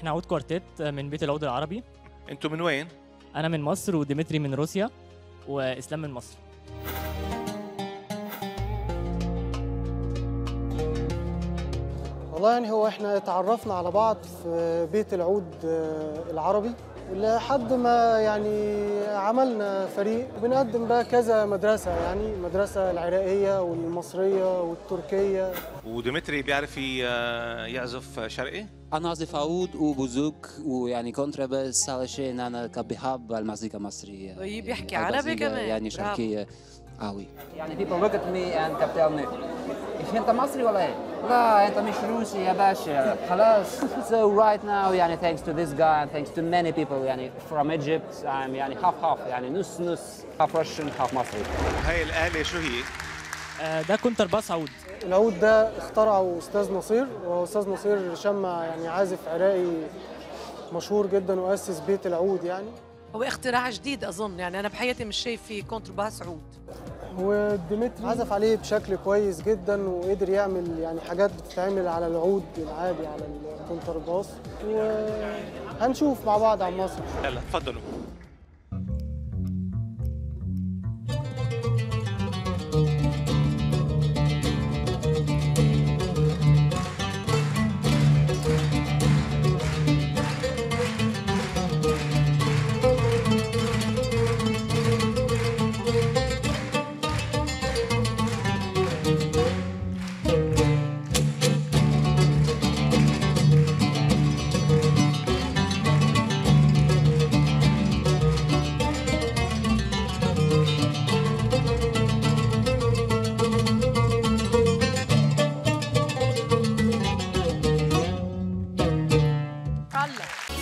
احنا عود كوارتيت من بيت العود العربي انتوا من وين؟ انا من مصر وديمتري من روسيا واسلام من مصر والله يعني هو احنا اتعرفنا على بعض في بيت العود آه، العربي لحد ما يعني عملنا فريق بنقدم بقى كذا مدرسة يعني المدرسة العراقية والمصرية والتركية وديمتري بيعرف ي- يعزف شرقي؟ أنا أعزف عود وبوزوك ويعني كونتراباس أول شيء إن أنا كنت بحب المزيكا المصرية طيب، يحكي يعني عربي المزيكا كمان. يعني برافو. شرقية قوي يعني people look at me and kept telling me إيش أنت مصري ولا إيه؟ لا أنت مش روسي يا باشا خلاص So right now يعني thanks to this guy and thanks to many people يعني from Egypt I'm يعني half half يعني نص نص half Russian half مصري هاي الآلة شو هي؟ آه، ده كونترباس عود العود ده اخترعه أستاذ نصير وهو أستاذ نصير شمع يعني عازف عراقي مشهور جدا وأسس بيت العود يعني هو اختراع جديد اظن يعني انا بحياتي مش شايف في كونترباس عود وديمتري عزف عليه بشكل كويس جدا وقدر يعمل يعني حاجات بتتعمل على العود العادي على الكونترباس وهنشوف مع بعض على المسرح يلا تفضلوا الله